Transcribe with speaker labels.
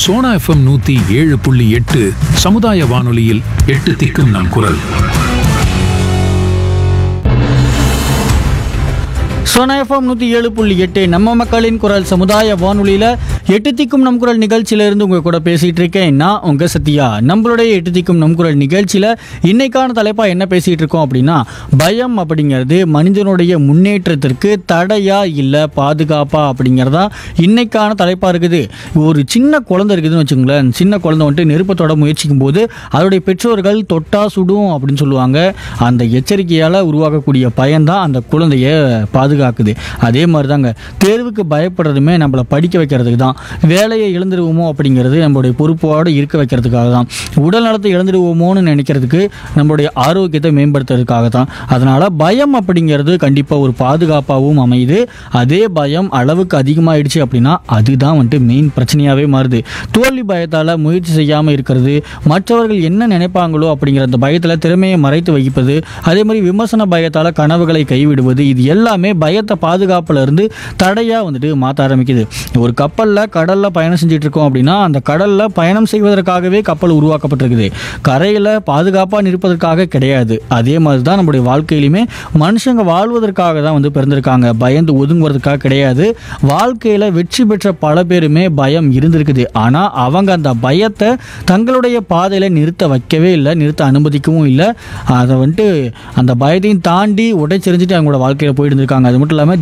Speaker 1: Sona FM நூத்தி ஏழு புள்ளி எட்டு சமுதாய வானொலியில் எட்டு திக்கும் நம் குரல்
Speaker 2: சோனா எஃப்எம் நூற்றி ஏழு புள்ளி எட்டு நம்ம மக்களின் குரல் சமுதாய வானொலியில் எட்டு திக்கும் நம் குரல் நிகழ்ச்சியிலேருந்து உங்கள் கூட பேசிகிட்டு இருக்கேன் நான் உங்கள் சத்யா நம்மளுடைய எட்டு திக்கும் நம் குரல் நிகழ்ச்சியில் இன்னைக்கான தலைப்பாக என்ன பேசிகிட்டு இருக்கோம் அப்படின்னா பயம் அப்படிங்கிறது மனிதனுடைய முன்னேற்றத்திற்கு தடையா இல்லை பாதுகாப்பா அப்படிங்கிறதா இன்னைக்கான தலைப்பாக இருக்குது ஒரு சின்ன குழந்தை இருக்குதுன்னு வச்சுங்களேன் சின்ன குழந்தை வந்துட்டு நெருப்பத்தோட முயற்சிக்கும் போது அதோடைய பெற்றோர்கள் தொட்டா சுடும் அப்படின்னு சொல்லுவாங்க அந்த எச்சரிக்கையால் உருவாக்கக்கூடிய பயன்தான் அந்த குழந்தைய பாதுகாக்குது அதே மாதிரி தாங்க தேர்வுக்கு பயப்படுறதுமே நம்மளை படிக்க வைக்கிறதுக்கு தான் வேலையை இழந்துடுவோமோ அப்படிங்கிறது நம்மளுடைய பொறுப்போடு இருக்க வைக்கிறதுக்காக தான் உடல் நலத்தை இழந்துடுவோமோன்னு நினைக்கிறதுக்கு நம்மளுடைய ஆரோக்கியத்தை மேம்படுத்துறதுக்காக தான் அதனால் பயம் அப்படிங்கிறது கண்டிப்பாக ஒரு பாதுகாப்பாகவும் அமையுது அதே பயம் அளவுக்கு அதிகமாகிடுச்சு அப்படின்னா அதுதான் வந்துட்டு மெயின் பிரச்சனையாகவே மாறுது தோல்வி பயத்தால் முயற்சி செய்யாமல் இருக்கிறது மற்றவர்கள் என்ன நினைப்பாங்களோ அப்படிங்கிற அந்த பயத்தில் திறமையை மறைத்து வைப்பது அதே மாதிரி விமர்சன பயத்தால் கனவுகளை கைவிடுவது இது எல்லாமே பயத்தை பாதுகாப்புல இருந்து தடையாக வந்துட்டு மாற்ற ஆரம்பிக்குது ஒரு கப்பலில் கடலில் பயணம் செஞ்சுட்டு இருக்கோம் அப்படின்னா அந்த கடலில் பயணம் செய்வதற்காகவே கப்பல் உருவாக்கப்பட்டிருக்குது கரையில் பாதுகாப்பாக நிற்பதற்காக கிடையாது அதே மாதிரி தான் நம்முடைய வாழ்க்கையிலுமே மனுஷங்க வாழ்வதற்காக தான் வந்து பிறந்திருக்காங்க பயந்து ஒதுங்குவதற்காக கிடையாது வாழ்க்கையில் வெற்றி பெற்ற பல பேருமே பயம் இருந்திருக்குது ஆனால் அவங்க அந்த பயத்தை தங்களுடைய பாதையில் நிறுத்த வைக்கவே இல்லை நிறுத்த அனுமதிக்கவும் இல்லை அதை வந்துட்டு அந்த பயத்தையும் தாண்டி உடைச்செறிஞ்சிட்டு அவங்களோட வாழ்க்கையில் போயிட்டு இருந்திருக்காங்க அது மட்டும் இல்லாமல்